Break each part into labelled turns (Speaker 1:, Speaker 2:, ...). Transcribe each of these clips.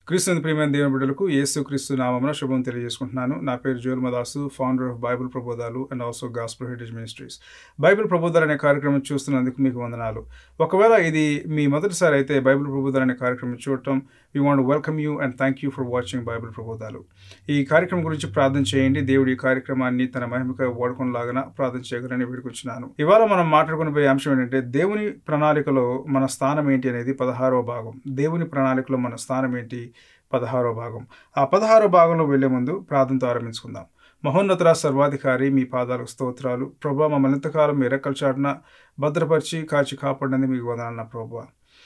Speaker 1: క్రీస్తు ప్రియమైన దేవుని బిడ్డలకు యేసు క్రీస్తు నామమున శుభం తెలియజేసుకుంటున్నాను నా పేరు Joel Madasu founder of Bible ప్రబోధాలు and also gospel heritage ministries Bible ప్రబోధాలు అనే కార్యక్రమం చూస్తున్నందుకు మీకు వందనాలు ఒకవేళ ఇది మీ మొదటిసారి అయితే బైబిల్ ప్రబోధాలు అనే కార్యక్రమం చూడటం we want welcome you and thank you for watching Bible ప్రబోధాలు ఈ కార్యక్రమం గురించి ప్రార్థన చేయండి దేవుడి ఈ కార్యక్రమాన్ని తన మహిమక వాడుకునేలాగా ప్రార్థన చేయగలని వేడుకుంటున్నాను ఇవాళ మనం మాట్లాడుకునే అంశం ఏంటంటే దేవుని ప్రణాళికలో మన స్థానం ఏంటి అనేది పదహారవ భాగం దేవుని ప్రణాళికలో మన స్థానం ఏంటి పదహారో భాగం ఆ పదహారో భాగంలో వెళ్లే ముందు ప్రార్థనతో ఆరంభించుకుందాం మహోన్నతర సర్వాధికారి మీ పాదాలకు స్తోత్రాలు ప్రభా మమ్మల్ని ఎంతకాలం మీ రెక్కల చాటున భద్రపరిచి కాచి కాపాడినందుకు మీకు వందనాలు నా ప్రభా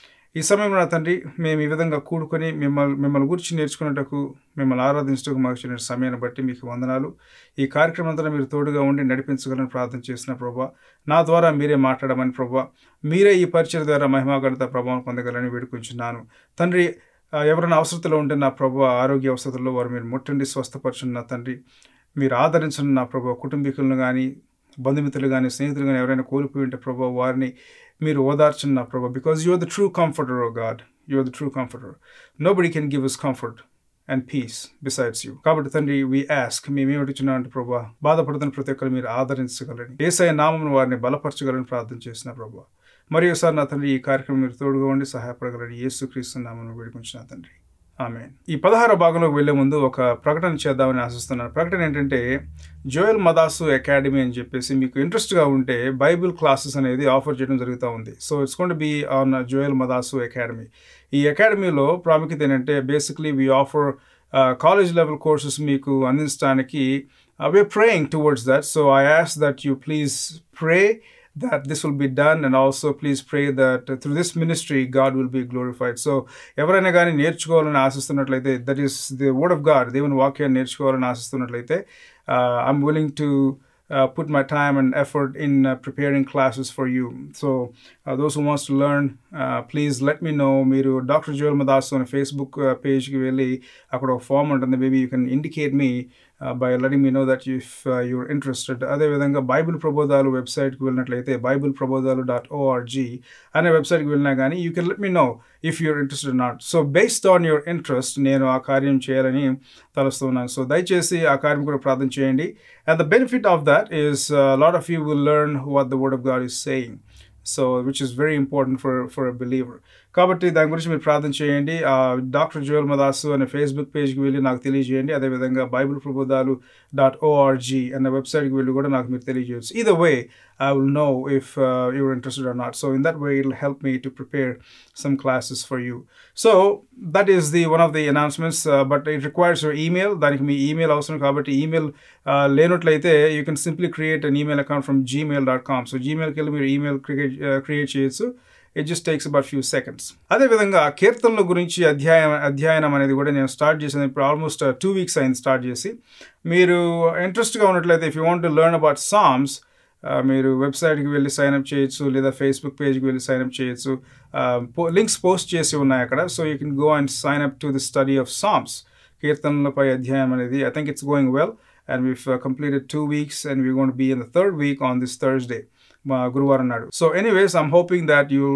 Speaker 1: ఈ సమయంలో నా తండ్రి మేము ఈ విధంగా కూడుకొని మిమ్మల్ని మిమ్మల్ని గురించి నేర్చుకున్నట్టుకు మిమ్మల్ని ఆరాధించడానికి మాకు ఇచ్చిన సమయాన్ని బట్టి మీకు వందనాలు ఈ కార్యక్రమం అంతా మీరు తోడుగా ఉండి నడిపించగలని ప్రార్థన చేసిన ప్రభా నా ద్వారా మీరే మాట్లాడమని ప్రభా మీరే ఈ పరిచయ ద్వారా మహిమాగణత ప్రభావం పొందగలని వేడుకుంటున్నాను తండ్రి ఆ, ఎవరైనా అవసరతలో ఉంటే నా ప్రభు ఆరోగ్య అవసరతలో వారు మీరు ముట్టండి స్వస్థపరచండి నా తండ్రి మీరు ఆదరించండి నా ప్రభు కుటుంబీకులను కానీ బంధుమిత్రులు కానీ స్నేహితులు కానీ ఎవరైనా కోల్పోయి ఉంటే ప్రభు వారిని మీరు ఓదార్చండి నా ప్రభు because you are the true comforter O God you are the true comforter nobody can give us comfort and peace besides you కాబట్టి తండ్రి వీ ఆస్క్ మేమేమిటిచున్నామంటే ప్రభా బాధపడుతున్న ప్రతి ఒక్కరు మీరు ఆదరించగలని ఏసఐ నామం వారిని బలపరచగలని ప్రార్థన చేసిన ప్రభా మరియు సార్ నా తండ్రి ఈ కార్యక్రమం మీరు తోడుగా ఉండి సహాయపడగలని యేసు క్రీస్తు నామను వేడుకుంటున్నా తండ్రి ఆమె ఈ పదహార భాగంలోకి వెళ్లే ముందు ఒక ప్రకటన చేద్దామని ఆశిస్తున్నాను ప్రకటన ఏంటంటే జోయల్ మదాసు అకాడమీ అని చెప్పేసి మీకు ఇంట్రెస్ట్గా ఉంటే బైబిల్ క్లాసెస్ అనేది ఆఫర్ చేయడం జరుగుతూ ఉంది so it's gonna be on Joel Madasu academy ఈ అకాడమీలో ప్రాముఖ్యత ఏంటంటే basically we offer college level courses మీకు అందించడానికి we're praying towards that. So I ask that you please pray that this will be done and also please pray that uh, through this ministry God will be glorified. So ఎవరైనా కానీ నేర్చుకోవాలని ఆశిస్తున్నట్లయితే that is the word of God దేవుని వాక్యాన్ని నేర్చుకోవాలని ఆశిస్తున్నట్లయితే I'm willing to uh, put my time and effort in uh, preparing classes for you. So uh, those who wants to learn, uh, please let me know. మీరు doctor Joel Madas అనే Facebook పేజ్కి వెళ్ళి అక్కడ ఒక ఫామ్ ఉంటుంది maybe you can indicate me by letting me know that if you're interested అదేవిధంగా Bible ప్రబోధాలు వెబ్సైట్కి వెళ్ళినట్లయితే బైబిల్ ప్రబోధాలు డాట్ ఓఆర్జీ అనే వెబ్సైట్కి వెళ్ళినా కానీ you can let me know if you're interested not so based on your interest నేను ఆ కార్యం చేయాలని తలుస్తున్నాను సో దయచేసి ఆ కార్యం కూడా ప్రార్థన చేయండి and the benefit of that is lot of you will learn what the word of God is saying so which is very important for for a believer కాబట్టి దాని గురించి మీరు ప్రార్థన చేయండి డాక్టర్ జోయల్ మదాసు అనే ఫేస్బుక్ పేజ్కి వెళ్ళి నాకు తెలియజేయండి అదేవిధంగా బైబిల్ ప్రబోధాలు డాట్ ఓఆర్జీ అనే వెబ్సైట్కి వెళ్ళి కూడా నాకు మీరు తెలియజేయచ్చు ఇద way I will know if you're interested or not so in that way it help me to prepare some classes for you. So that is the one of the announcements, uh, but it requires your email. దానికి మీ email అవసరం కాబట్టి email లేనట్లయితే you can simply create an email account from Gmail dot com so జీమెయిల్కి వెళ్ళి మీరు email create create చేయొచ్చు it just takes about few seconds అదేవిధంగా కీర్తనల గురించి అధ్యాయం అధ్యయనం అనేది కూడా నేను స్టార్ట్ చేసాను ఇప్పుడు ఆల్మోస్ట్ టూ వీక్స్ అయింది స్టార్ట్ చేసి మీరు ఇంట్రెస్ట్గా ఉన్నట్లయితే if you want to learn about Psalms మీరు వెబ్సైట్కి వెళ్ళి సైన్అప్ చేయొచ్చు లేదా ఫేస్బుక్ పేజ్కి వెళ్ళి సైన్అప్ చేయొచ్చు లింక్స్ పోస్ట్ చేసి ఉన్నాయి అక్కడ so you can go and sign up to the study of Psalms కీర్తనలపై అధ్యాయం అనేది I think it's going well and we've completed two weeks and we gonna be in the third week on this Thursday మా గురువారం నాడు so anyways I'm hoping that you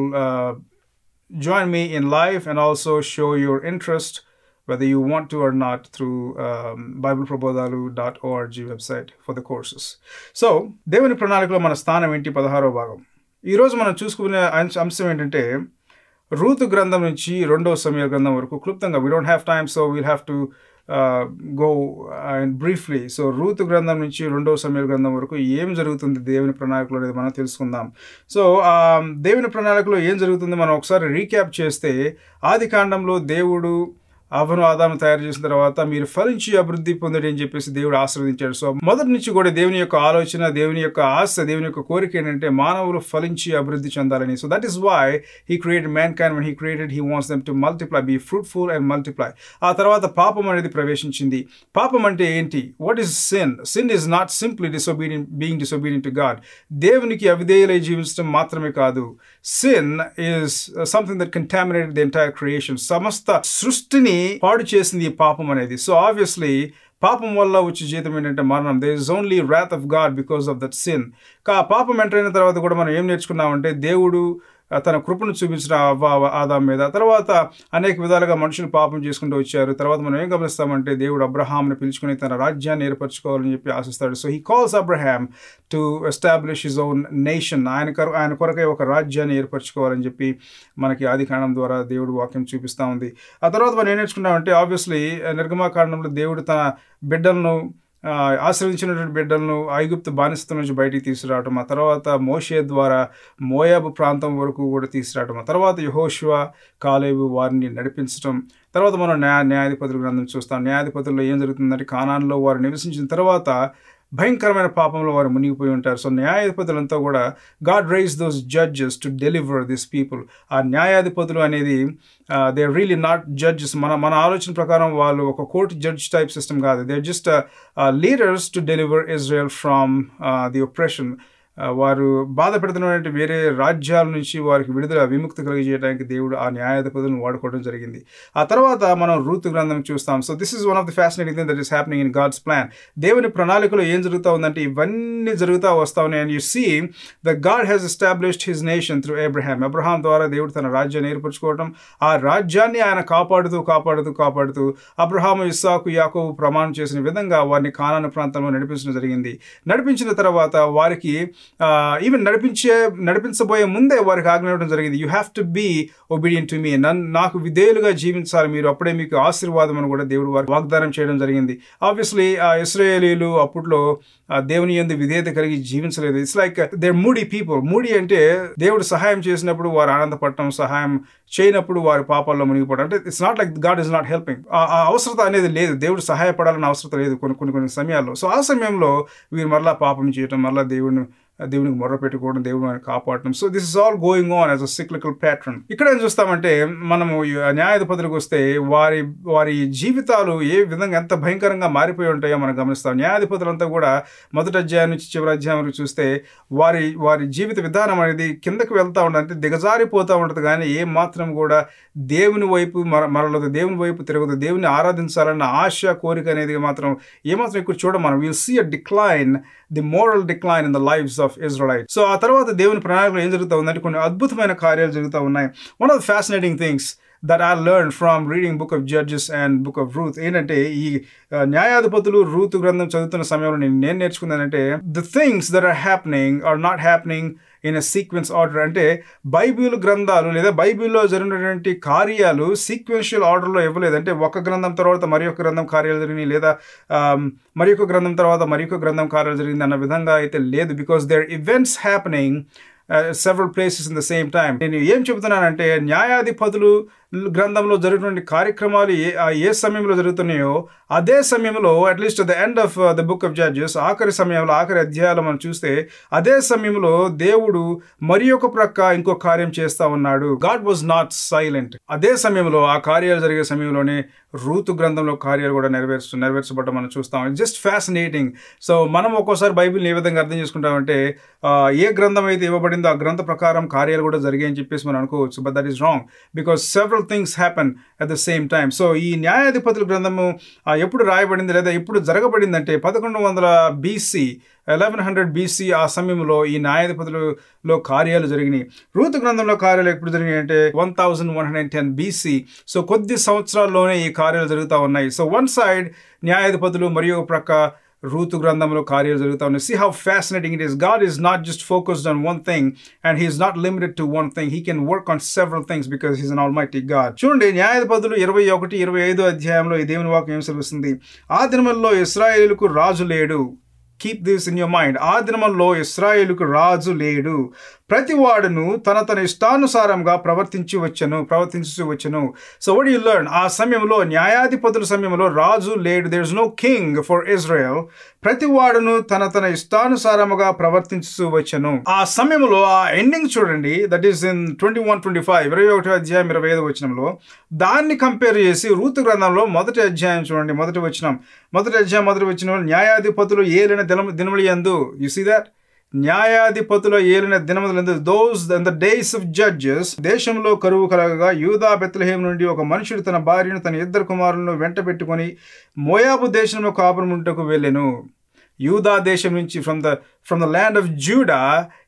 Speaker 1: join me in live and also show your interest whether you want to or not through um, bibleprabodhalu.org website for the courses. So, దేవుని ప్రణాళికలో మన స్థానం ఏంటి పదహారో భాగం ఈరోజు మనం చూసుకునే అంశ- అంశం ఏంటంటే రూతు గ్రంథం నుంచి రెండో సమయ గ్రంథం వరకు క్లుప్తంగా we don't have time so we'll have to go and briefly so రూతు గ్రంథం నుంచి రెండో సమయ గ్రంథం వరకు ఏం జరుగుతుంది దేవుని ప్రణాళికలో అనేది మనం తెలుసుకుందాం సో ఆ దేవుని ప్రణాళికలో ఏం జరుగుతుంది మనం ఒకసారి రీక్యాప్ చేస్తే ఆది కాండంలో దేవుడు అవను ఆదాము తయారు చేసిన తర్వాత మీరు ఫలించి అభివృద్ధి పొందండి అని చెప్పేసి దేవుడు ఆశీర్వదించాడు సో మొదటి నుంచి కూడా దేవుని యొక్క ఆలోచన దేవుని యొక్క ఆశ దేవుని యొక్క కోరిక ఏంటంటే మానవులు ఫలించి అభివృద్ధి చెందాలని so that is why he created man can one he created he wants them to multiply be fruitful and multiply ఆ తర్వాత పాపం అనేది ప్రవేశించింది పాపం అంటే ఏంటి what is sin sin is not simply disobedient being disobedient to God దేవునికి అవిధేయులై జీవించడం మాత్రమే కాదు sin is something that contaminated the entire creation సమస్త సృష్టిని పాడు చేసింది ఈ పాపం అనేది సో ఆబ్వియస్లీ పాపం వల్ల వచ్చే జీతం ఏంటంటే మరణం they is only wrath of God because of that sin కా పాపం ఎంటర్ అయిన తర్వాత కూడా మనం ఏం నేర్చుకున్నామంటే దేవుడు ఆ, తన కృపను చూపించిన అవ్వ ఆదాం మీద తర్వాత అనేక విధాలుగా మనుషులు పాపం చేసుకుంటూ వచ్చారు తర్వాత మనం ఏం గమనిస్తామంటే దేవుడు అబ్రహాంని పిలుచుకుని తన రాజ్యాన్ని ఏర్పరచుకోవాలని చెప్పి ఆశిస్తాడు so he calls Abraham to establish his own nation ఆయన కొర ఆయన కొరకై ఒక రాజ్యాన్ని ఏర్పరచుకోవాలని చెప్పి మనకి ఆది కాండం ద్వారా దేవుడు వాక్యం చూపిస్తూ ఉంది ఆ తర్వాత మనం ఏం నేర్చుకున్నామంటే ఆబ్వియస్లీ నిర్గమాకాండంలో దేవుడు తన బిడ్డలను ఆ, ఆశ్రయించినటువంటి బిడ్డలను ఐగుప్తు బానిసత్వం నుంచి బయటికి తీసుకురావటం ఆ తర్వాత మోషే ద్వారా మోయాబు ప్రాంతం వరకు కూడా తీసుకురావటం ఆ తర్వాత యహోషువ కాలేబు వారిని నడిపించటం తర్వాత మనం న్యాయ న్యాయాధిపతుల గ్రంథం చూస్తాం న్యాయాధిపతుల్లో ఏం జరుగుతుందంటే కానాన్లో వారు నివసించిన తర్వాత భయంకరమైన పాపంలో వారు మునిగిపోయి ఉంటారు సో న్యాయాధిపతులంతా కూడా God raise those judges to deliver this people ఆ న్యాయాధిపతులు అనేది దే రియలీ నాట్ జడ్జెస్ మన మన ఆలోచన ప్రకారం వాళ్ళు ఒక కోర్టు జడ్జ్ టైప్ సిస్టమ్ కాదు they just leaders to deliver Israel from the oppression ఆ, వారు బాధ పెడుతున్నటువంటి వేరే రాజ్యాల నుంచి వారికి విడుదల విముక్తి కలిగజేయడానికి దేవుడు ఆ న్యాయాధిపతులను వాడుకోవడం జరిగింది ఆ తర్వాత మనం రూతు గ్రంథం చూస్తాం so this is one of the fascinating thing that is happening in God's plan దేవుని ప్రణాళికలో ఏం జరుగుతూ ఉందంటే ఇవన్నీ జరుగుతూ వస్తా ఉన్నాయి and you see the God has established his nation through Abraham Abraham ద్వారా దేవుడు తన రాజ్యాన్ని ఏర్పరచుకోవడం ఆ రాజ్యాన్ని ఆయన కాపాడుతూ కాపాడుతూ కాపాడుతూ అబ్రహాము ఇస్సాకు యాకోబు ప్రమాణం చేసిన విధంగా వారిని కానాను ప్రాంతంలో నడిపించడం జరిగింది నడిపించిన తర్వాత వారికి ఈవెన్ నడిపించే నడిపించబోయే ముందే వారికి ఆజ్ఞ ఇవ్వడం జరిగింది you have to be obedient to me నన్ను నాకు విధేయులుగా జీవించాలి మీరు అప్పుడే మీకు ఆశీర్వాదం అని కూడా దేవుడు వారికి వాగ్దానం చేయడం జరిగింది ఆబ్వియస్లీ ఆ ఇస్రాయేలీలు అప్పట్లో ఆ దేవుని ఎందు విధేయత కలిగి జీవించలేదు it's like they're moody people moody అంటే దేవుడు సహాయం చేసినప్పుడు వారు ఆనందపడటం సహాయం చేయనప్పుడు వారి పాపాల్లో మునిగిపోవడం అంటే it's not like God is not helping ఆ అవసరత అనేది లేదు దేవుడు సహాయపడాలని అవసరత లేదు కొన్ని కొన్ని కొన్ని సమయాల్లో సో ఆ సమయంలో వీరు మరలా పాపం చేయటం మరలా దేవుడిని దేవునికి మొర్ర పెట్టుకోవడం దేవుడు ఆయన కాపాడటం so this is all going on as a cyclical pattern ఇక్కడ ఏం చూస్తామంటే మనము ఈ న్యాయాధిపతులకు వస్తే వారి వారి జీవితాలు ఏ విధంగా ఎంత భయంకరంగా మారిపోయి ఉంటాయో మనం గమనిస్తాం న్యాయాధిపతులంతా కూడా మొదటి అధ్యాయం నుంచి చివరి అధ్యాయం వరకు చూస్తే వారి వారి జీవిత విధానం అనేది కిందకి వెళ్తూ ఉంటుంది అంటే దిగజారిపోతూ ఉంటుంది కానీ ఏ మాత్రం కూడా దేవుని వైపు మర మరలదు దేవుని వైపు తిరగదు దేవుని ఆరాధించాలన్న ఆశ కోరిక అనేది మాత్రం ఏమాత్రం ఎక్కువ చూడం మనం will see a decline the moral decline in the lifes of Israel so ఆ తర్వాత దేవుని ప్రణాళికలో ఏం జరుగుతూ ఉందంటే కొన్ని అద్భుతమైన కార్యాలు జరుగుతూ ఉన్నాయి one of the fascinating things that I learn from reading book of Judges and book of Ruth ఏంటంటే ఈ ఆ, న్యాయాధిపతులు రూత్ గ్రంథం చదువుతున్న సమయంలో నేను నేను నేర్చుకున్నానంటే the things that are happening are not happening in a sequence order అంటే బైబిల్ గ్రంథాలు లేదా బైబిల్లో జరిగినటువంటి కార్యాలు సీక్వెన్షియల్ ఆర్డర్లో ఇవ్వలేదు అంటే ఒక గ్రంథం తర్వాత మరి ఒక గ్రంథం కార్యాలు జరిగినాయి లేదా ఆమ్, మరి ఒక గ్రంథం తర్వాత మరి ఒక గ్రంథం కార్యాలు జరిగింది అన్న విధంగా అయితే లేదు because there events happening several places in the same time నేను ఏం చెబుతున్నానంటే న్యాయాధిపతులు గ్రంథంలో జరుగుతున్న కార్యక్రమాలు ఏ ఆ ఏ సమయంలో జరుగుతున్నాయో అదే సమయంలో at least the end of the book of Judges ఆఖరి సమయంలో ఆఖరి అధ్యాయాలు మనం చూస్తే అదే సమయంలో దేవుడు మరి ఒక ప్రక్క ఇంకో కార్యం చేస్తా ఉన్నాడు గాడ్ వాజ్ నాట్ సైలెంట్ అదే సమయంలో ఆ కార్యాలు జరిగే సమయంలోనే రూతు గ్రంథంలో కార్యాలు కూడా నెరవేర్చు నెరవేర్చబడడం మనం చూస్తాం జస్ట్ ఫ్యాసినేటింగ్ సో మనం ఒక్కోసారి బైబిల్ని ఏ విధంగా అర్థం చేసుకుంటామంటే ఆ, ఏ గ్రంథం అయితే ఇవ్వబడిందో ఆ గ్రంథ ప్రకారం కార్యాలు కూడా జరిగాయని చెప్పేసి మనం అనుకోవచ్చు but that is wrong because several things happen at the same time so ఈ న్యాయాధిపతుల గ్రంథము ఆ, ఎప్పుడు రాయబడింది లేదా ఎప్పుడు జరగబడిందంటే పదకొండు వందల బీసీ ఎలెవెన్ హండ్రెడ్ బీసీ ఆ సమయంలో ఈ న్యాయాధిపతులలో కార్యాలు జరిగినాయి రూతు గ్రంథంలో కార్యాలు ఎప్పుడు జరిగినాయి అంటే one thousand one hundred ten BC so కొద్ది సంవత్సరాల్లోనే ఈ కార్యాలు జరుగుతూ ఉన్నాయి సో వన్ సైడ్ న్యాయాధిపతులు మరియు ఒక ప్రక్క రూతు గ్రంథంలో కార్యాలు జరుగుతూ ఉన్నాయి see how fascinating it is God is not just focused on one thing and he's not limited to one thing he can work on several things because he's an almighty God చూడండి న్యాయాధిపతులు ఇరవై ఒకటి ఇరవై ఐదో అధ్యాయంలో ఈ దేవుని వాక్యం ఏం సెలవుస్తుంది ఆ దినములలో ఇస్రాయేలుకు రాజు లేడు keep this in your mind ఆ దినముల్లో ఇస్రాయేలుకు రాజు లేడు ప్రతివాడును తన తన ఇష్టానుసారంగా ప్రవర్తించి వచ్చను ప్రవర్తించి వచ్చను సో వడ్ యు లెర్న్ ఆ సమయంలో న్యాయాధిపతుల సమయంలో రాజు లేడు there is no king for Israel ప్రతివాడును తన తన ఇష్టానుసారముగా ప్రవర్తించు వచ్చను ఆ సమయంలో ఆ ఎండింగ్ చూడండి that is in twenty one twenty five ఇరవై ఒకటి అధ్యాయం ఇరవై ఐదు వచనంలో దాన్ని కంపేర్ చేసి రూతు గ్రంథంలో మొదటి అధ్యాయం చూడండి మొదటి వచనం మొదటి అధ్యాయం మొదటి వచనం న్యాయాధిపతులు ఏలిన దినము దినములు ఎందు యు సీ దట్ న్యాయాధిపతుల ఏలిన దినములందు those the days of Judges దేశంలో కరువు కలగగా యూదా బెత్లహేం నుండి ఒక మనుషుడు తన భార్యను తన ఇద్దరు కుమారులను వెంట పెట్టుకొని మోయాబు దేశంలో కాపురముంటకు వెళ్ళెను యూదా దేశం నుంచి from the from the land of Judah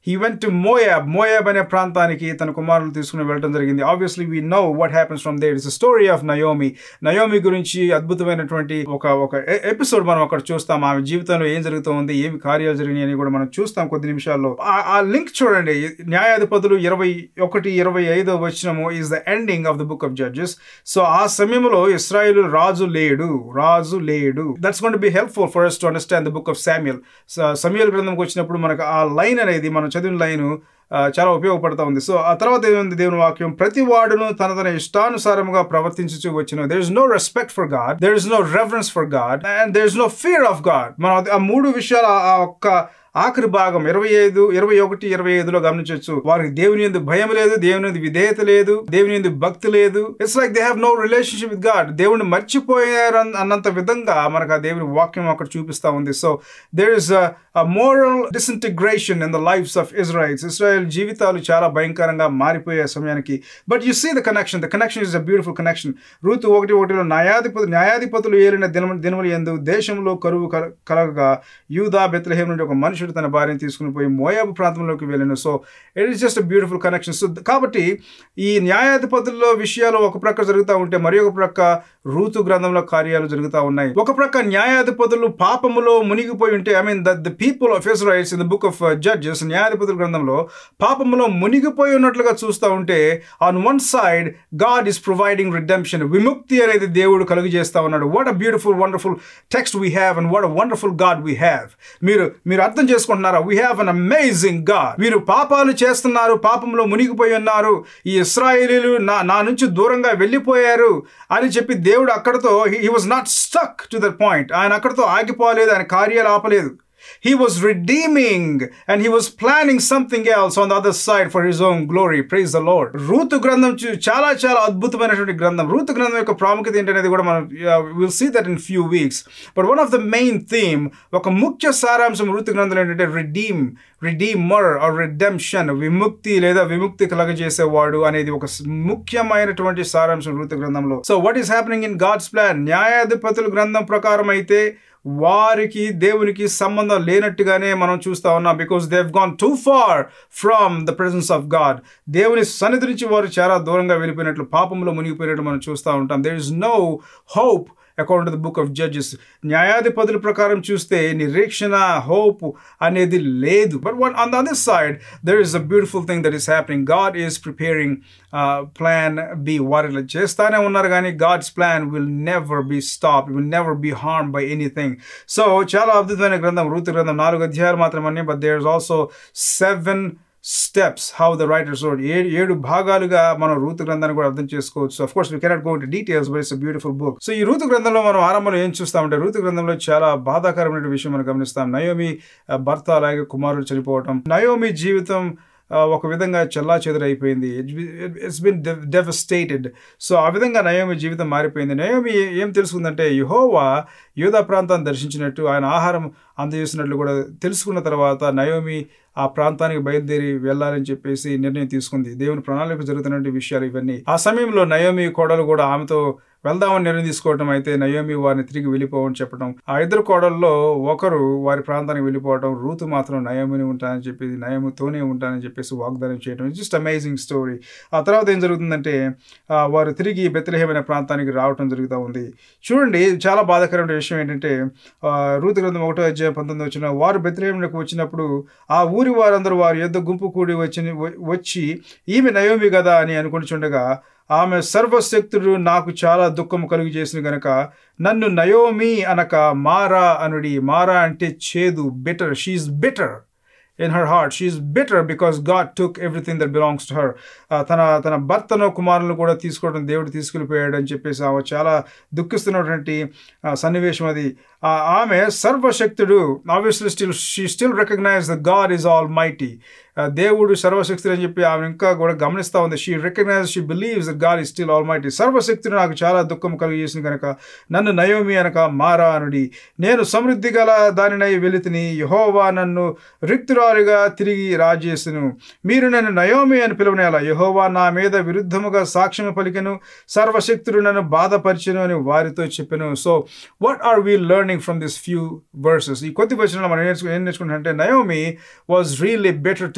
Speaker 1: he went to Moab Moab అనే ప్రాంతానికి తన కుమారులు తీసుకుని వెళ్ళడం జరిగింది obviously we know what happens from there it's story of Naomi Naomi గురించి అద్భుతమైనటువంటి ఒక ఒక ఎపిసోడ్ మనం అక్కడ చూస్తాం ఆమె జీవితంలో ఏం జరుగుతుంది ఏమి కార్యాలు జరిగినాయి అని కూడా మనం చూస్తాం కొద్ది నిమిషాల్లో ఆ- ఆ లింక్ చూడండి న్యాయాధిపతులు ఇరవై ఒకటి ఇరవై ఐదో వచ్చినము is the ending of the book of Judges so ఆ సమయంలో ఇస్రాయేల్ రాజు లేడు రాజు లేడు that's gonna be helpful for us to understand the book of Samuel సమయల్ గ్రంథంకి వచ్చినప్పుడు మనకు ఆ లైన్ అనేది మనం చదివిన లైన్ చాలా ఉపయోగపడతా ఉంది సో ఆ తర్వాత ఏముంది దేవుని వాక్యం ప్రతి వాడును తన తన ఇష్టానుసారముగా ప్రవర్తించుచు వచ్చిన there is no respect for God there is no reference for God and there is no fear of God మనం అది- ఆ మూడు విషయాలు ఆ- ఆ ఒక్క ఆఖరి భాగం ఇరవై ఐదు ఇరవై ఒకటి ఇరవై ఐదులో గమనించవచ్చు వారికి దేవుని ఎందు భయం లేదు దేవుని ఎందు విధేయత లేదు దేవుని ఎందు భక్తి లేదు it's like they have no relationship with God దేవుని మర్చిపోయారు అన్న- అన్నంత విధంగా మనకు ఆ దేవుని వాక్యం అక్కడ చూపిస్తా ఉంది so there is moral disintegration in the lifes of Israel's Israel జీవితాలు చాలా భయంకరంగా మారిపోయే సమయానికి but you see the connection the connection is a beautiful connection రూతు ఒకటి ఒకటిలో న్యాయాధిపతి న్యాయాధిపతులు ఏలిన దినము దినములు ఎందు దేశంలో కరువు కల- కలగగా యూదా బెత్లహేమ్ నుండి ఒక మనుషుడు తన భార్యను తీసుకుని పోయి మోయాబు ప్రాంతంలోకి వెళ్ళాను so it is just a beautiful connection so కాబట్టి ఈ న్యాయాధిపతుల్లో విషయాలు ఒక ప్రక్క జరుగుతూ ఉంటే మరి ఒక ప్రక్క రూతు గ్రంథంలో కార్యాలు జరుగుతూ ఉన్నాయి ఒక ప్రక్క న్యాయాధిపతులు పాపములో మునిగిపోయి ఉంటే I mean the the people of Israel's in the book of Judges న్యాయాధిపతుల గ్రంథంలో పాపములో మునిగిపోయి ఉన్నట్లుగా చూస్తూ ఉంటే on one side God is providing redemption విముక్తి అనేది దేవుడు కలుగు చేస్తా ఉన్నాడు what a beautiful wonderful text we have and what a wonderful God we have మీరు మీరు అర్థం చేసుకుంటున్నారా we have an amazing God మీరు పాపాలు చేస్తున్నారు పాపంలో మునిగిపోయి ఉన్నారు ఈ ఇస్రాయేలీలు నా నా నుంచి దూరంగా వెళ్ళిపోయారు అని చెప్పి దేవుడు అక్కడతో he was not stuck to that point ఆయన అక్కడతో ఆగిపోలేదు ఆయన కార్యాలు ఆపలేదు He was redeeming and he was planning something else on the other side for his own glory. Praise the Lord. రూతు గ్రంథం చూ- చాలా చాలా అద్భుతమైనటువంటి గ్రంథం రూతు గ్రంథం యొక్క ప్రాముఖ్యత ఏంటనేది కూడా మనం will see that in few weeks but one of the main theme ఒక ముఖ్య సారాంశం రూతు గ్రంథంలో ఏంటంటే రిడీమ్ రిడీమర్ ఆర్ రిడెంప్షన్ విముక్తి లేదా విముక్తి కలగజేసేవాడు అనేది ఒక స్- ముఖ్యమైనటువంటి సారాంశం రూతు గ్రంథంలో so what is happening in God's plan న్యాయాధిపతుల గ్రంథం ప్రకారం అయితే వారికి దేవునికి సంబంధం లేనట్టుగానే మనం చూస్తా ఉన్నాం because they've gone too far from the presence of God దేవుని సన్నిధి నుంచి వారు చాలా దూరంగా వెళ్ళిపోయినట్లు పాపంలో మునిగిపోయినట్లు మనం చూస్తూ ఉంటాం there is no hope according to the book of Judges న్యాయాధిపతుల ప్రకారం చూస్తే నిరీక్షణ హోప్ అనేది లేదు but one on the other side there is a beautiful thing that is happening God is preparing plan B వారు ఇలా చేస్తానే ఉన్నారు కానీ God's plan will never be stop will never be harm by anything so చాలా అద్భుతమైన గ్రంథం రూతు గ్రంథం నాలుగు అధ్యాయాలు మాత్రమే but there is also seven steps how the writers wrote ఏడు ఏడు భాగాలుగా మనం రూతు గ్రంథాన్ని కూడా అర్థం చేసుకోవచ్చు of course we cannot go to details but it's beautiful book so ఈ రూతు గ్రంథంలో మనం ఆరంభంలో ఏం చూస్తామంటే రూతు గ్రంథంలో చాలా బాధాకరమైన విషయం మనం గమనిస్తాం నయోమి ఆ, భర్త అలాగే కుమారుడు చనిపోవటం నయోమి జీవితం ఆ, ఒక విధంగా చెల్లా చెదురైపోయింది ఇట్స్ బిన్ డెవస్టేటెడ్ సో ఆ విధంగా నయోమి జీవితం మారిపోయింది నయోమి ఏం తెలుసుకుందంటే యహోవా యూదా ప్రాంతాన్ని దర్శించినట్టు ఆయన ఆహారం అందజేసినట్లు కూడా తెలుసుకున్న తర్వాత నయోమి ఆ ప్రాంతానికి బయలుదేరి వెళ్ళాలని చెప్పేసి నిర్ణయం తీసుకుంది దేవుని ప్రణాళిక జరుగుతున్నటువంటి విషయాలు ఇవన్నీ ఆ సమయంలో నయోమి కోడలు కూడా ఆమెతో వెళ్దామని నిర్ణయం తీసుకోవటం అయితే నయోమి వారిని తిరిగి వెళ్ళిపోవని చెప్పడం ఆ ఇద్దరు కోడల్లో ఒకరు వారి ప్రాంతానికి వెళ్ళిపోవడం రూతు మాత్రం నయోమిని ఉంటానని చెప్పి నయోమితోనే ఉంటానని చెప్పేసి వాగ్దానం చేయడం జస్ట్ అమేజింగ్ స్టోరీ ఆ తర్వాత ఏం జరుగుతుందంటే ఆ, వారు తిరిగి బెత్లహేమ్ అనే ప్రాంతానికి రావటం జరుగుతూ ఉంది చూడండి చాలా బాధాకరమైన విషయం ఏంటంటే ఆ, రూతు గ్రంథం ఒకటో అధ్యాయం పంతొమ్మిది వచ్చిన వారు బెత్లహేమునకు వచ్చినప్పుడు ఆ ఊరి వారందరూ వారి యొద్ద గుంపు కూడి వచ్చి వచ్చి ఈమె నయోమి కదా అని అనుకుంటుండగా ఆమె సర్వశక్తుడు నాకు చాలా దుఃఖము కలుగు చేసిన గనక నన్ను నయోమి అనక మారా అనుడి మారా అంటే చేదు bitter she's bitter in her heart she's bitter because God took everything that belongs to her తన తన భర్తను కుమారులను కూడా తీసుకోవడం దేవుడు తీసుకెళ్ళిపోయాడు అని చెప్పేసి ఆమె చాలా దుఃఖిస్తున్నటువంటి ఆ, సన్నివేశం అది ఆ, ఆమె సర్వశక్తుడు obviously still she still recognise the God is almighty దేవుడు సర్వశక్తుడు అని చెప్పి ఆమె ఇంకా కూడా గమనిస్తూ ఉంది she recognise she believes the God is still almighty సర్వశక్తుడు నాకు చాలా దుఃఖం కలిగజేసిన కనుక నన్ను నయోమి అనక మారా అనుడి నేను సమృద్ధి గల దానినై వెలితిని యహోవా నన్ను రిక్తురాలుగా తిరిగి రాజేసును మీరు నన్ను నయోమి అని పిలువనేలా యహోవా నా మీద విరుద్ధముగా సాక్ష్యం పలికెను సర్వశక్తుడు నన్ను బాధపరిచెను అని వారితో చెప్పాను so what are we learning from this few verses ఈ కొద్ది వచనంలో మనం నేర్చుకు ఏం నేర్చుకుంటే Naomi was really bitter to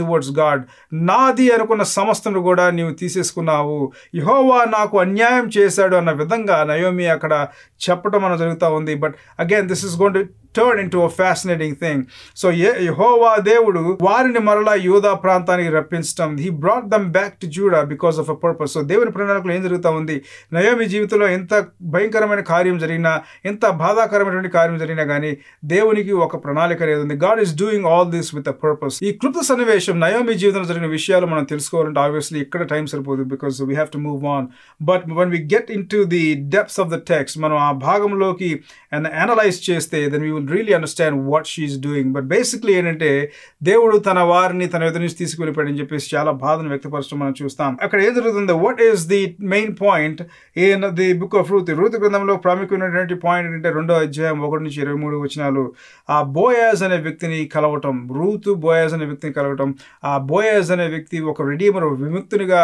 Speaker 1: towards God నాది అనుకున్న సమస్తను కూడా నీవు తీసేసుకున్నావు యహోవా నాకు అన్యాయం చేశాడు అన్న విధంగా నయోమి అక్కడ చెప్పడం మన జరుగుతూ ఉంది but again this is gonna to turn in to a fascinating thing so యహోవా దేవుడు వారిని మరలా యూదా ప్రాంతానికి రప్పించడం he brought them back to Judah because of a purpose so దేవుని ప్రణాళికలో ఏం జరుగుతూ ఉంది నయోమి జీవితంలో ఎంత భయంకరమైన కార్యం జరిగినా ఎంత బాధాకరమైనటువంటి కార్యం జరిగినా కానీ దేవునికి ఒక ప్రణాళిక అనేది ఉంది God is doing all this with a purpose ఈ క్లుప్త సన్నివేశం నయోమి జీవితంలో జరిగిన విషయాలు మనం తెలుసుకోవాలంటే ఆబ్వియస్లీ ఇక్కడ టైం సరిపోదు because we have to move on but when we get in to the depths of the text మనం ఆ భాగంలోకి అనలైజ్ చేస్తే then we will really understand what she's doing but basically ఏంటంటే దేవుడు తన వారిని తన ఎదురు నుంచి తీసుకువెళ్ళిపోయాడని చెప్పేసి చాలా బాధను వ్యక్తపరచడం మనం చూస్తాం అక్కడ ఏం జరుగుతుంది what is the main point in the book of Ruth Ruth గ్రంథంలో ప్రాముఖ్యమైనటువంటి పాయింట్ ఏంటంటే రెండో అధ్యాయం ఒకటి నుంచి ఇరవై మూడు వచనాలు ఆ బోయాజ్ అనే వ్యక్తిని కలవటం రూత్ బోయాజ్ అనే వ్యక్తిని కలవటం ఆ బోయాజ్ అనే వ్యక్తి ఒక రెడీమర్ విముక్తునిగా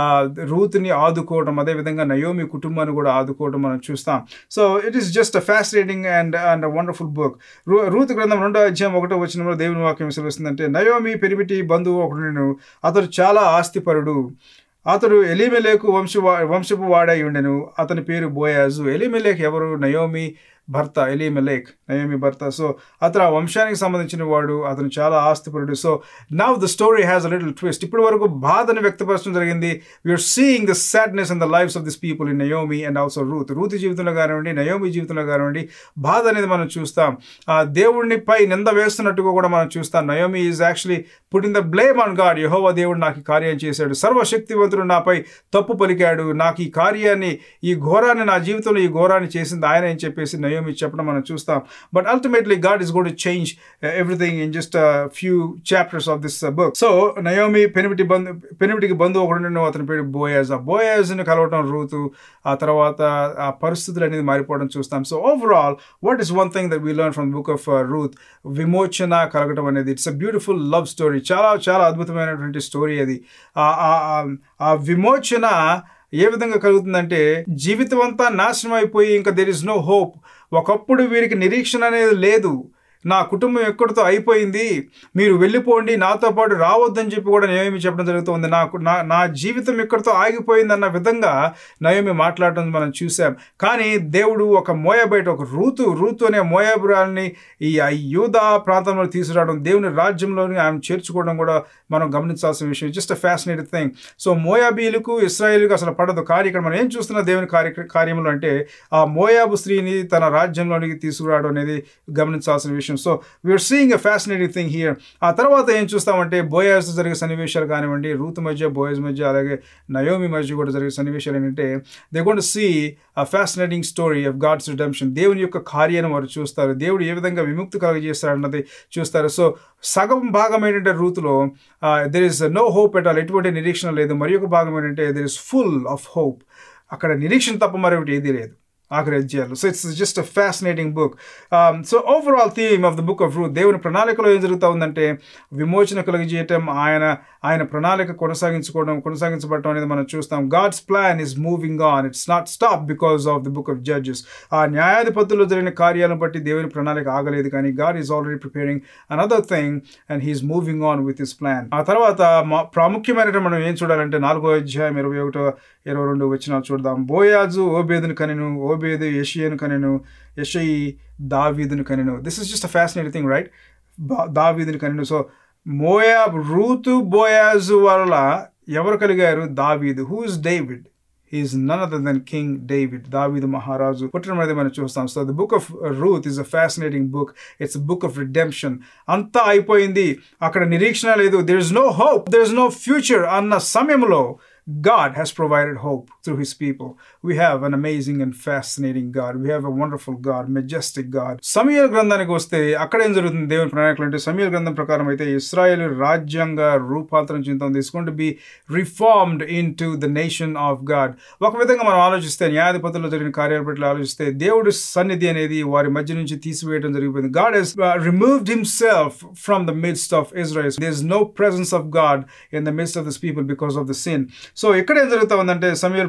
Speaker 1: రూత్ని ఆదుకోవడం అదేవిధంగా నయోమి కుటుంబాన్ని కూడా ఆదుకోవడం మనం చూస్తాం so it is just a fascinating and and wonderful book Ruth గ్రంథం రెండో అధ్యాయం ఒకటో వచ్చినప్పుడు దేవుని వాక్యం సెలవుస్తుందంటే నయోమి పెరిమిటి బంధువు ఒకడు నేను అతడు చాలా ఆస్తిపరుడు అతడు ఎలిమెలేకు వంశ వంశపు వాడై ఉండెను అతని పేరు బోయాజు ఎలిమెలేక్ ఎవరు నయోమి భర్త ఎలీమెలేక్ నయోమి భర్త సో అతను ఆ వంశానికి సంబంధించిన వాడు అతను చాలా ఆస్తిపరుడు so now the story has a little twist ఇప్పటి వరకు బాధను వ్యక్తపరచడం జరిగింది we're seeing the sadness in the lifes of this people in Naomi and also Ruth Ruth జీవితంలో కానివ్వండి నయోమి జీవితంలో కానివ్వండి బాధ అనేది మనం చూస్తాం ఆ దేవుడిని పై నింద వేస్తున్నట్టుగా కూడా మనం చూస్తాం Naomi is actually putting the blame on God యహోవా దేవుడు నాకు ఈ కార్యం చేశాడు సర్వశక్తివంతుడు నాపై తప్పు పలికాడు నాకు ఈ కార్యాన్ని ఈ ఘోరాన్ని నా జీవితంలో ఈ ఘోరాన్ని చేసింది ఆయన అని చెప్పేసి నయోమి చెప్పడం మనం చూస్తాం బట్ అల్టిమేట్లీ గాడ్ ఇస్ గోడ్ to change everything in just few chapters of this book so Naomi పెనిమిటి బంధు పెనిమిటికి బంధువు ఒకడు అతని పేరు బోయాజ్ ఆ బోయాజ్ని కలవటం రూతు ఆ తర్వాత ఆ పరిస్థితులు అనేది మారిపోవడం చూస్తాం so overall what is one thing that we learn from book of Ruth విమోచన కలగటం అనేది it's a beautiful love story చాలా చాలా అద్భుతమైనటువంటి స్టోరీ అది ఆ విమోచన ఏ విధంగా కలుగుతుందంటే జీవితం అంతా నాశనం అయిపోయి ఇంకా దెర్ ఇస్ నో హోప్ ఒకప్పుడు వీరికి నిరీక్షణ అనేది లేదు నా కుటుంబం ఎక్కడితో అయిపోయింది మీరు వెళ్ళిపోండి నాతో పాటు రావద్దని చెప్పి కూడా నయోమి చెప్పడం జరుగుతుంది నాకు నా నా జీవితం ఎక్కడితో ఆగిపోయింది అన్న విధంగా నయోమి మాట్లాడటం మనం చూసాం కానీ దేవుడు ఒక మోయాబైట్ ఒక రూతు రూతు అనే మోయాబురాల్ని ఈ యూదా ప్రాంతంలో తీసుకురావడం దేవుని రాజ్యంలోని ఆమె చేర్చుకోవడం కూడా మనం గమనించాల్సిన విషయం just a fascinated thing so మోయాబీలకు ఇస్రాయేల్కి అసలు పడదు కానీ ఇక్కడ మనం ఏం చూస్తున్న దేవుని కార్య కార్యంలో అంటే ఆ మోయాబు స్త్రీని తన రాజ్యంలోనికి తీసుకురావడం అనేది గమనించాల్సిన విషయం so we're seeing a fascinating thing here ఆ తర్వాత ఏం చూస్తామంటే బోయాస్ జరిగే సన్నివేశాలు కానివ్వండి రూత్ మధ్య బోయస్ మధ్య అలాగే నయోమి మధ్య కూడా జరిగే సన్నివేశాలు ఏంటంటే they gonna see a fascinating story of God's redemption దేవుని యొక్క కార్యాన్ని వారు చూస్తారు దేవుడు ఏ విధంగా విముక్తి కలగజేస్తాడు అన్నది చూస్తారు సో సగం భాగం ఏంటంటే రూత్లో there is no hope at all ఎటువంటి నిరీక్షణ లేదు మరి ఒక భాగం ఏంటంటే there is full of hope అక్కడ నిరీక్షణ తప్ప మరొకటి ఏదీ లేదు ఆఖరి అధ్యాయాలు so it's just a fascinating book so overall theme of the book of Ruth దేవుని ప్రణాళికలో ఏం జరుగుతూ ఉందంటే విమోచన కలిగజేయటం ఆయన ఆయన ప్రణాళిక కొనసాగించుకోవడం కొనసాగించబడటం అనేది మనం చూస్తాం God's plan is moving on it's not stop because of the book of Judges ఆ న్యాయాధిపతుల్లో జరిగిన కార్యాలను బట్టి దేవుని ప్రణాళిక ఆగలేదు కానీ God is already preparing another thing and he is moving on with his plan ఆ తర్వాత ప్రాముఖ్యమైన మనం ఏం చూడాలంటే నాలుగో అధ్యాయం ఇరవై ఒకటో ఇరవై రెండు వచ్చిన చూద్దాం బోయాజు ఓబేదును కనెను ఓబేదు యషియను కనెను యషయి దావీదును కనెను this is just a fascinating thing right దావీదును కనెను సో మోయాబ్ రూతు బోయాజు వల్ల ఎవరు కలిగారు దావీదు who is David is none other than king David దావీదు మహారాజు పుట్టడం అనేది మనం చూస్తాం so the book of Ruth is a fascinating book it's book of redemption అంతా అయిపోయింది అక్కడ నిరీక్షణ లేదు there is no hope there is no future అన్న సమయంలో God has provided hope through His people. We have an amazing and fascinating God. We have a wonderful God, majestic God. Sameera గ్రంథానికి వస్తే అక్కడ ఏం జరుగుతుంది దేవుని ప్రణాళికలు అంటే సమీర గ్రంథం ప్రకారం అయితే ఇస్రాయేల్ రాజ్యాంగ రూపాంతరం చెందుతుంది is gonna to be reformed into the nation of God ఒక విధంగా మనం ఆలోచిస్తే న్యాయాధిపతుల్లో జరిగిన కార్యాల పట్ల ఆలోచిస్తే దేవుడి సన్నిధి అనేది వారి మధ్య నుంచి తీసివేయడం జరిగిపోయింది God has removed himself from the midst of Israel there is no presence of God in the midst of this people because of the sin so ఇక్కడ ఏం జరుగుతా ఉందంటే సమయాల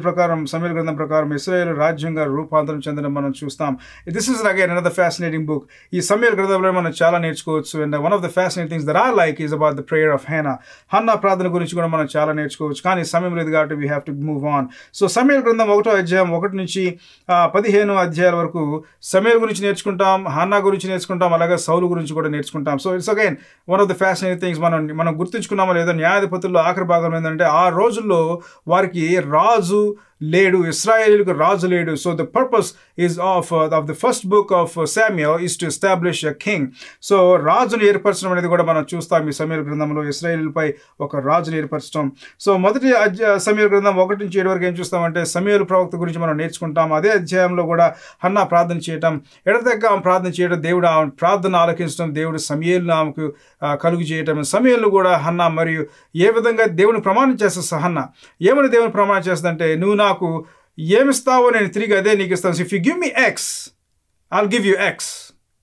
Speaker 1: ప్రకారం సమీల గ్రంథం ప్రకారం ఇస్రాయేల్ రాజ్యంగా రూపాంతరం చెందడం మనం చూస్తాం this is again another fascinating book ఈ సమీల గ్రంథంలో మనం చాలా నేర్చుకోవచ్చు and one of the fascinating things there are like is about the prayer of Hannah Hannah ప్రార్థన గురించి కూడా మనం చాలా నేర్చుకోవచ్చు కానీ సమయం లేదు కాబట్టి we have to move on so సమీల గ్రంథం ఒకటో అధ్యాయం ఒకటి నుంచి ఆ, పదిహేను అధ్యాయాల వరకు సమీల్ గురించి నేర్చుకుంటాం హన్నా గురించి నేర్చుకుంటాం అలాగే సౌలు గురించి కూడా నేర్చుకుంటాం so it's again one of the fascinating things మనం మనం గుర్తుంచుకున్నామో లేదో న్యాయాధిపతుల్లో ఆఖరి భాగం ఏంటంటే ఆ రోజుల్లో వారికి రాజు లేడు ఇస్రాయేలీలకు రాజు లేడు so the purpose is of of the first book of Samuel is to establish a king so రాజును ఏర్పరచడం అనేది కూడా మనం చూస్తాం ఈ సమీర గ్రంథంలో ఇస్రాయేలీలపై ఒక రాజును ఏర్పరచడం సో మొదటి అధ్యాయ సమీర గ్రంథం ఒకటి నుంచి ఏడు వరకు ఏం చూస్తామంటే సమీర ప్రవక్త గురించి మనం నేర్చుకుంటాం అదే అధ్యాయంలో కూడా హన్నా ప్రార్థన చేయటం ఎడతెక్క ఆమె ప్రార్థన చేయడం దేవుడు ఆమె ప్రార్థన ఆలకించడం దేవుడు సమయలు ఆమెకు ఆ, కలుగు చేయటం సమయంలో కూడా హన్నా మరియు ఏ విధంగా దేవుని ప్రమాణం చేస్తా హన్నా ఏమని దేవుని ప్రమాణం చేస్తుందంటే నువ్వు నాకు ఏమిస్తావో నేను తిరిగి అదే నీకు ఇస్తాను if you give me X I'll give you X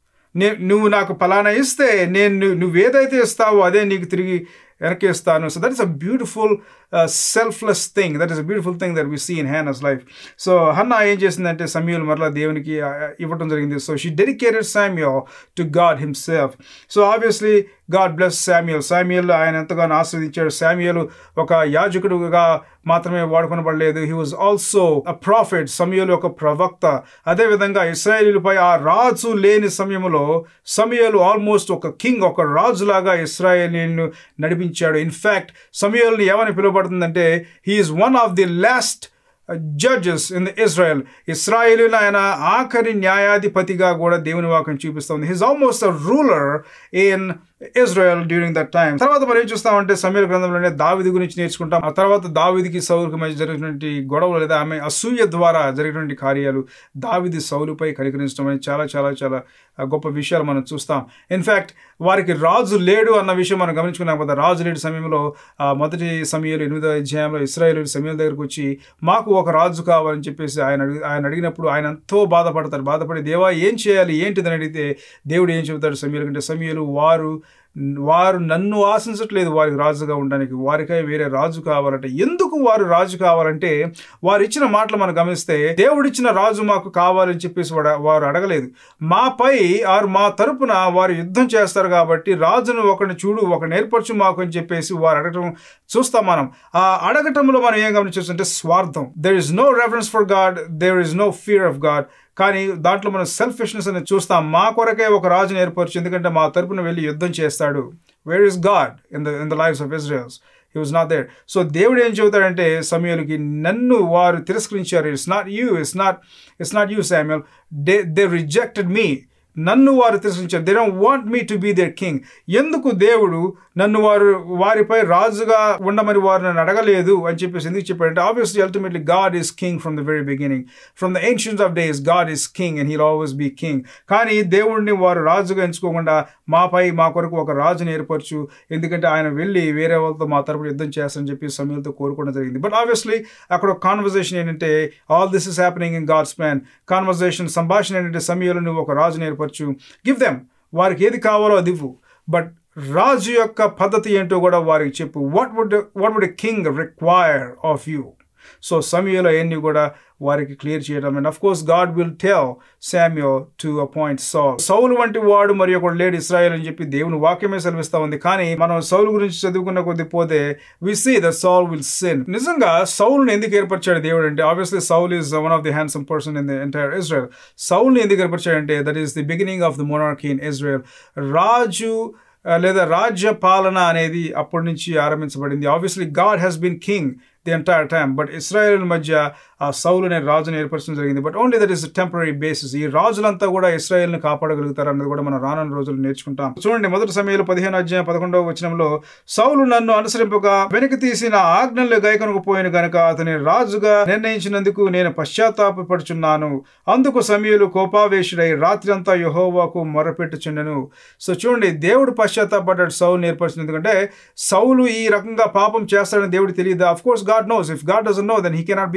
Speaker 1: నే నువ్వు నాకు ఫలానా ఇస్తే నేను నువ్వు- నువ్వు ఏదైతే ఇస్తావో అదే నీకు తిరిగి వెనక్కి ఇస్తాను so that is a beautiful selfless thing that is a beautiful thing that we see in Hannah's life so Hannah ఏం చేసిందంటే సమీల్ మరలా దేవునికి ఆ, ఇవ్వటం జరిగింది so she dedicated Samuel to God himself so obviously God bless Samuel Samuel ఆయన ఎంతగానో ఆశ్రదించాడు శామ్యుయల్ ఒక యాజకుడుగా మాత్రమే వాడుకొనబడలేదు he was also a prophet సమయలు ఒక ప్రవక్త అదేవిధంగా ఇస్రాయేలీలపై ఆ రాజు లేని సమయంలో సమయలు ఆల్మోస్ట్ ఒక కింగ్ ఒక రాజులాగా ఇస్రాయేలీలను నడిపించాడు ఇన్ఫ్యాక్ట్ సమయల్ని ఏమని పిలువబడుతుందంటే he is one of the last judges in the Israel ఇస్రాయేలీలు ఆయన ఆఖరి న్యాయాధిపతిగా కూడా దేవుని వాక్యం చూపిస్తుంది he's almost a ruler in Israel during that time తర్వాత మనం ఏం చూస్తామంటే సమీర గ్రంథంలోనే దావిది గురించి నేర్చుకుంటాం ఆ తర్వాత దావిదికి సౌలుకి మధ్య జరిగినటువంటి గొడవలు లేదా ఆమె అసూయ ద్వారా జరిగినటువంటి కార్యాలు దావిది సౌలుపై కనికరించడం అనేది చాలా చాలా చాలా ఆ, గొప్ప విషయాలు మనం చూస్తాం ఇన్ఫ్యాక్ట్ వారికి రాజు లేడు అన్న విషయం మనం గమనించుకున్నాం కదా రాజు లేడు సమయంలో ఆ, మొదటి సమయంలో ఎనిమిదో అధ్యాయంలో ఇస్రాయేల్ సమయం దగ్గరకు వచ్చి మాకు ఒక రాజు కావాలని చెప్పేసి ఆయన అడిగి ఆయన అడిగినప్పుడు ఆయన ఎంతో బాధపడతారు బాధపడి దేవా ఏం చేయాలి ఏంటిదని అడిగితే దేవుడు ఏం చెబుతాడు సమీలు కంటే సమీలు వారు వారు నన్ను ఆశించట్లేదు వారికి రాజుగా ఉండడానికి వారికై వేరే రాజు కావాలంటే ఎందుకు వారు రాజు కావాలంటే వారు ఇచ్చిన మాటలు మనం గమనిస్తే దేవుడిచ్చిన రాజు మాకు కావాలని చెప్పేసి వాడు- వారు అడగలేదు మాపై ఆరు మా తరపున వారు యుద్ధం చేస్తారు కాబట్టి రాజును ఒకరిని చూడు ఒకరిని ఏర్పరచు మాకు అని చెప్పేసి వారు అడగటం చూస్తాం మనం ఆ అడగటంలో మనం ఏం గమనించొస్తుంటే స్వార్థం there is no reference for God there is no fear of God కానీ దాంట్లో మనం సెల్ఫిష్నెస్ అనేది చూస్తాం మా కొరకే ఒక రాజుని ఏర్పరచు ఎందుకంటే మా తరపున వెళ్ళి యుద్ధం చేస్తాడు where is God in the in the lifes of Israels he was not there so దేవుడు ఏం చెబుతాడంటే సమయాలకి నన్ను వారు తిరస్కరించారు it's not you it's not it's not you Samuel they they rejected me నన్ను వారు తిరస్కరించారు they don't want me to be their king ఎందుకు దేవుడు నన్ను వారు వారిపై రాజుగా ఉండమని వారు నన్ను అడగలేదు అని చెప్పేసి ఎందుకు చెప్పాడంటే obviously ultimately God is king from the very beginning from the ancients of days God is king and he'll always be king కానీ దేవుడిని వారు రాజుగా ఎంచుకోకుండా మాపై మా కొరకు ఒక రాజుని ఏర్పరచు ఎందుకంటే ఆయన వెళ్ళి వేరే వాళ్ళతో మా తరపున యుద్ధం చేస్తారని చెప్పి సమయంతో కోరుకోవడం జరిగింది బట్ ఆబ్వియస్లీ అక్కడ ఒక కాన్వర్జేషన్ ఏంటంటే all this is happening in God's plan conversation సంభాషణ ఏంటంటే సమయంలో నువ్వు ఒక రాజుని ఏర్పరచు గివ్ దెమ్ వారికి ఏది కావాలో అది ఇవ్వు బట్ రాజు యొక్క పద్ధతి ఏంటో కూడా వారికి చెప్పు what would what would a king require of you so సమయంలో అవన్నీ కూడా వారికి క్లియర్ చేయడం and of course God will tell Samuel to appoint Saul సౌలు వంటి వాడు మరి ఒకడు లేడు ఇస్రాయల్ అని చెప్పి దేవుని వాక్యమే సెలవిస్తా ఉంది కానీ మనం సౌలు గురించి చదువుకున్న కొద్ది పోతే we see the Saul will sin నిజంగా సౌల్ని ఎందుకు ఏర్పరిచాడు దేవుడు అంటే obviously Saul is one of the handsome person in the entire Israel సౌల్ని ఎందుకు ఏర్పరిచాడంటే that is the beginning of the monarchy in Israel రాజు ఆ, లేదా రాజ్య పాలన అనేది అప్పటి నుంచి ఆరంభించబడింది obviously God has been king the entire time but ఇస్రాయేల్ మధ్య ఆ సౌలు అనే రాజుని ఏర్పరచడం జరిగింది but only that is temporary basis ఈ రాజులంతా కూడా ఇస్రాయేల్ని కాపాడగలుగుతారు అన్నది కూడా మనం రానున్న రోజులు నేర్చుకుంటాం చూడండి మొదటి సమయంలో పదిహేను అధ్యాయం పదకొండవ వచనంలో సౌలు నన్ను అనుసరింపక వెనక్కి తీసిన ఆజ్ఞలు గైకొనకపోయిన గనుక అతని రాజుగా నిర్ణయించినందుకు నేను పశ్చాత్తాపడుచున్నాను అందుకు సమయంలో కోపావేశుడై రాత్రి అంతా యహోవాకు మొరపెట్టుచుండెను సో చూడండి దేవుడు పశ్చాత్తాపడ్డాడు సౌలు ఏర్పరిచింది ఎందుకంటే సౌలు ఈ రకంగా పాపం చేస్తాడని దేవుడు తెలియదు of course God knows if God doesn't know then he cannot be God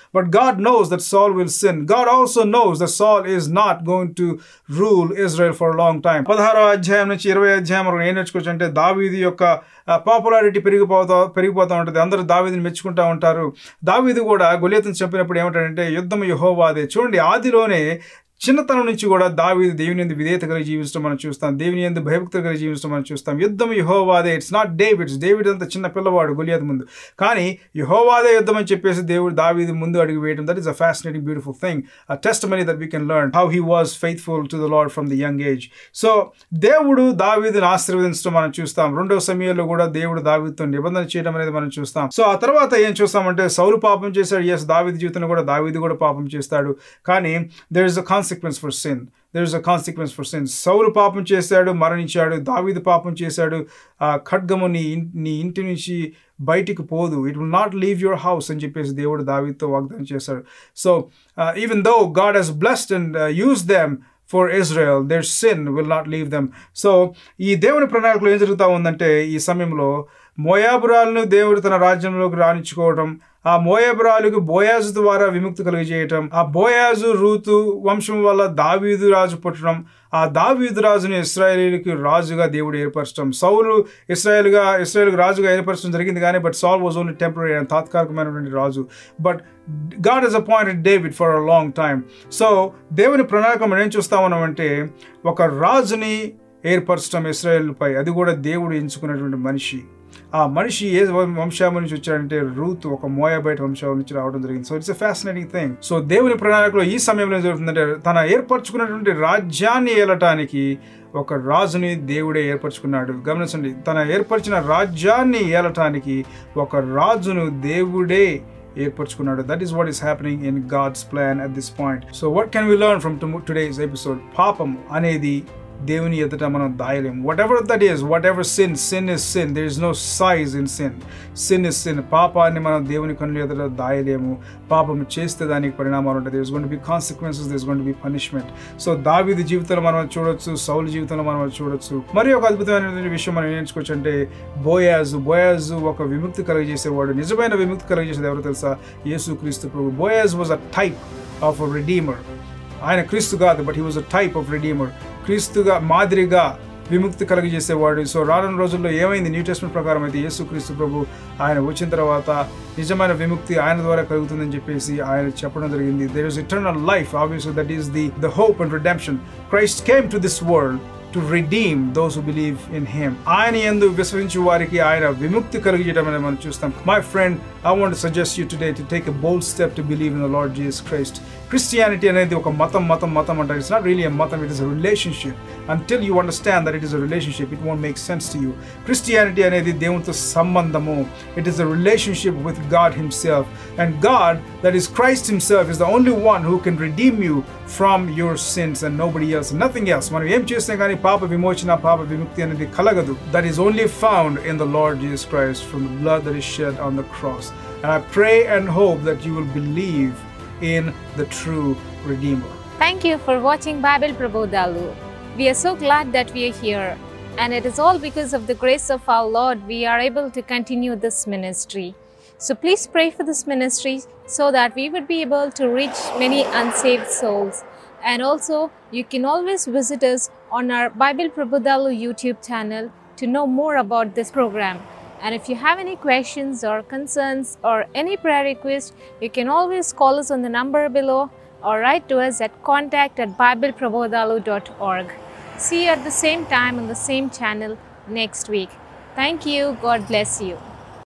Speaker 1: But God knows that Saul will sin. God also knows that Saul is not going to rule Israel for a long time. పదహారో అధ్యాయం నుంచి ఇరవై అధ్యాయం వరకు ఏం నేర్చుకోవచ్చు అంటే దావీది యొక్క పాపులారిటీ పెరిగిపోతా పెరిగిపోతూ ఉంటుంది అందరూ దావీదిని మెచ్చుకుంటూ ఉంటారు దావీది కూడా గొలియతను చెప్పినప్పుడు ఏమంటాడంటే యుద్ధం యహోవాదే చూడండి ఆదిలోనే చిన్నతనం నుంచి కూడా దావీదు దేవుని ఎందు విధేయత కలిగి జీవించడం మనం చూస్తాం దేవుని ఎందు భయభక్తి కలిగి జీవించడం మనం చూస్తాం యుద్ధం యహోవాదే ఇట్స్ నాట్ డేవిడ్స్ డేవిడ్ అంత చిన్న పిల్లవాడు గొలియాత్ ముందు కానీ యహోవాదే యుద్ధం అని చెప్పేసి దేవుడు దావీదు ముందు అడుగు వేయడం that is a fascinating beautiful thing a testimony that we can learn how he was faithful to the Lord from the young age so దేవుడు దావీదుని ఆశీర్వదించడం మనం చూస్తాం రెండవ సమయంలో కూడా దేవుడు దావీదుతో నిబంధన చేయడం అనేది మనం చూస్తాం సో ఆ తర్వాత ఏం చూస్తామంటే సౌలు పాపం చేశాడు ఎస్ దావీదు జీవితంలో కూడా దావీదు కూడా పాపం చేస్తాడు కానీ there is a consequence for sin there is a consequence for sin సౌలు పాపం చేశాడు మరణించాడు దావీదు పాపం చేశాడు ఆ ఖడ్గము నీ నీ ఇంటి నుంచి బయటికి పోదు it will not leave your house అని చెప్పేసి దేవుడు దావీదుతో వాగ్దానం చేశాడు so even though God has blessed and use them for Israel their sin will not leave them so ఈ దేవుని ప్రణాళికలో ఏం జరుగుతూ ఉందంటే ఈ సమయంలో మోయాబురాలను దేవుడు తన రాజ్యంలోకి రాణించుకోవడం ఆ మోయాబురాలకు బోయాజు ద్వారా విముక్తి కలిగజేయటం ఆ బోయాజు రూతు వంశం వల్ల దావీదు రాజు పుట్టడం ఆ దావీదు రాజుని ఇస్రాయేలీలకి రాజుగా దేవుడు ఏర్పరచడం సౌలు ఇస్రాయేల్గా ఇస్రాయేల్కి రాజుగా ఏర్పరచడం జరిగింది కానీ but Saul was only temporary and తాత్కాలికమైనటువంటి రాజు but God is appointed David for a long time so దేవుని ప్రణాళిక మనం ఏం చూస్తా ఉన్నామంటే ఒక రాజుని ఏర్పరచడం ఇస్రాయేల్పై అది కూడా దేవుడు ఎంచుకున్నటువంటి మనిషి ఆ మనిషి ఏ వంశాల నుంచి వచ్చాడంటే రూత్ ఒక మోయాబైట్ వంశాల నుంచి రావడం జరిగింది so it's a fascinating thing so దేవుని ప్రణాళికలో ఈ సమయంలో ఏం జరుగుతుందంటే తన ఏర్పరచుకున్నటువంటి రాజ్యాన్ని ఏలటానికి ఒక రాజుని దేవుడే ఏర్పరచుకున్నాడు గమనించండి తన ఏర్పరిచిన రాజ్యాన్ని ఏలటానికి ఒక రాజును దేవుడే ఏర్పరచుకున్నాడు that is what is happening in God's plan at this point so what can we learn from today's episode పాపం అనేది దేవుని ఎదుట మనం దాయలేము whatever that is whatever sin sin is sin there is no size in sin sin is sin పాపాన్ని మనం దేవుని కన్నుల ఎదుట దాయలేము పాపం చేస్తే దానికి పరిణామాలు ఉంటాయి this gonna be consequences this gonna be punishment so దావిది జీవితంలో మనం చూడొచ్చు సౌలు జీవితంలో మనం చూడొచ్చు మరి ఒక అద్భుతమైన విషయం మనం నేర్చుకోవచ్చు అంటే బోయాజు బోయాజు ఒక విముక్తి కలుగజేసేవాడు నిజమైన విముక్తి కలుగజేసేది ఎవరు తెలుసా యేసు క్రీస్తు ప్రభు Boaz was a type of a redeemer ఆయన క్రీస్తు కాదు but he was a type of redeemer క్రీస్తుగా మాదిరిగా విముక్తి కలుగజేసేవాడు సో రానున్న రోజుల్లో ఏమైంది న్యూ టెస్ట్మెంట్ ప్రకారం అయితే యేసు క్రీస్తు ప్రభు ఆయన వచ్చిన తర్వాత నిజమైన విముక్తి ఆయన ద్వారా కలుగుతుందని చెప్పేసి ఆయన చెప్పడం జరిగింది there is eternal life obviously that is the the hope and redemption Christ came to this world to redeem those who believe in him ఆయన ఎందు విశ్వసించే వారికి ఆయన విముక్తి కలిగించడం అనేది మనం చూస్తాం my friend I want suggest you today to take a bold step to believe in the Lord Jesus Christ Christianity అనేది ఒక మతం మతం మతం అంటారు ఇట్స్ నాట్ రియలీ ఎ మతం it is a relationship until you understand that it is a relationship it won't make sense to you Christianity అనేది దేవునితో సంబంధము it is a relationship with God himself and God that is Christ himself is the only one who can redeem you from your sins and nobody else nothing else మనం ఏం చేస్తే కానీ పాప విమోచన పాప విముక్తి అనేది కలగదు that is only found in the Lord Jesus Christ from the blood that is shed on the cross and I pray and hope that you will believe in the true Redeemer.
Speaker 2: Thank you for watching Bible Prabodhalu. We are so glad that we are here, and it is all because of the grace of our Lord we are able to continue this ministry. So please pray for this ministry so that we would be able to reach many unsaved souls. And also, you can always visit us on our Bible Prabodhalu YouTube channel to know more about this program. And if you have any questions or concerns or any prayer request, you can always call us on the number below or write to us at contact at bibleprabodhalu.org. See you at the same time on the same channel next week. Thank you. God bless you.